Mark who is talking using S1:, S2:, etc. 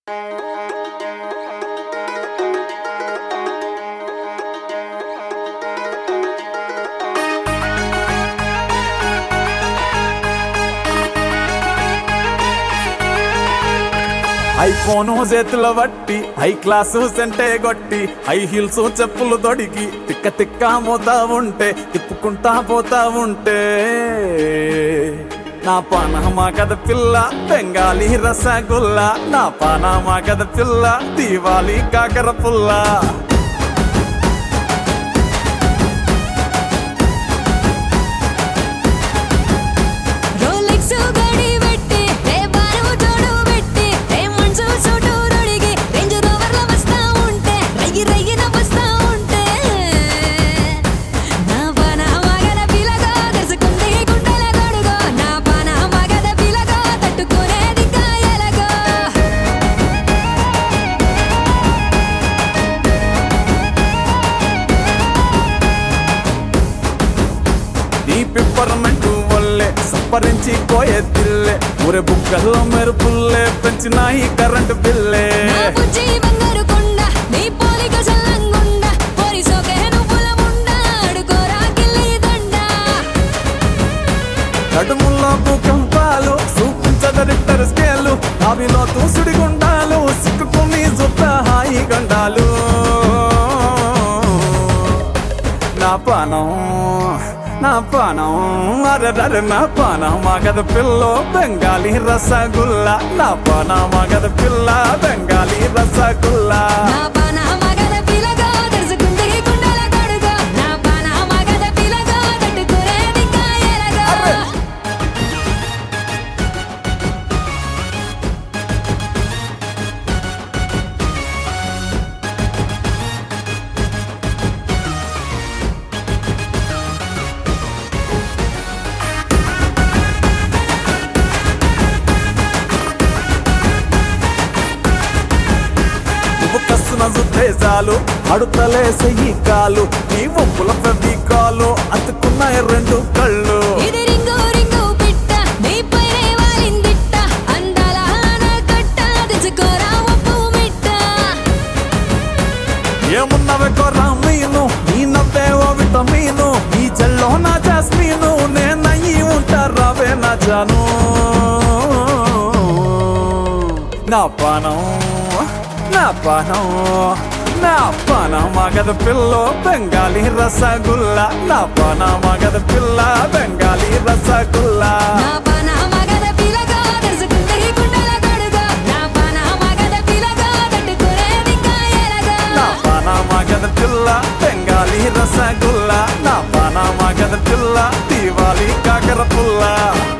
S1: iPhone చేతిలో బట్టి high class సెంటే కొట్టి హై హీల్స్ చెప్పులు తొడిగి తిక్క తిక్క మోతా ఉంటే తిప్పుకుంటా పోతా ఉంటే నా పానమా కథ పిల్ల బెంగాలీ రసగుల్లా నా పానమా కథ పిల్ల దీవాలి కాకర పుల్లా
S2: రోలెక్స్ గడి పెట్టి రే బారు జోడు పెట్టి రే మనసు సూటు రొడిగి రేంజ్ రోవర్ల వస్తా ఉంటే రయ్యి రయ్యిన వస్తా ఉంటే నా పాన మగల పిలగా దర్శకుంది గుండెల గడుగో నా పాన మగల పిలగా తట్టుకునేది కాయలగో
S1: నీ పిప్పరమెంటు వల్లే సప్పరించి పోయే తిల్లే ఊరే బుక్కల్లో మెరుపుల్లే పెంచినాయి కరెంటు బిల్లే
S2: నా బుజ్జి బంగారు కొండ నీ పోలిక సల్లంగుండ పోరి సోకే నువ్వుల ముండ అడుకోరా గిల్లి దండ
S1: నడుముల్లో భూకంపాలు చూపించదరిద్దరు స్కేలు అవిలో తూసుడి గుండాలు సిక్కుకుని సుత్త హాయి గండాలు నా పానం నా పానం అరరర నా పానం మగద పిల్ల బెంగాలీ రసగుల్లా నా పానం మగద పిల్ల బెంగాలీ రసగుల్లా
S2: నా పాన మగద పిలగా దర్శకుంది గుండెల గడుగో నా పాన మగద పిలగా తట్టుకునేది కాయలగో
S1: నువ్వు కస్తున్న ఉద్దేశాలు అడుతలే సెయ్యి కాలు నీ ఒప్పుల కాలు అతుకున్నాయి రెండు కళ్ళు
S2: ఇది రింగు రింగు పిట్ట నీ పైనే వాలిందిట్ట అందాల ఆనకట్ట తెచ్చుకోరా ఒప్పు మిట్ట
S1: ఏమున్నవే కొర్రా మీను నీ నవ్వే ఓ విటమీను ఈ చెల్లో నా జాస్మీను నేనయ్యి ఉంటారావే నా జాను నా పానం నా పానం నా పానం మగద పిల్ల బెంగాలీ రసగుల్లా నా పానం మగద పిల్ల బెంగాలీ రసగుల్లా
S2: నా పాన మగద పిలగా దర్శకుంది గుండెల గడుగో నా పాన మగద పిలగా తట్టుకునేది కాయలగో
S1: నా పాన మగద పిల్ల బెంగాలీ రసగుల్లా నా పాన మగద పిల్ల దీవాలి కాకర పుల్ల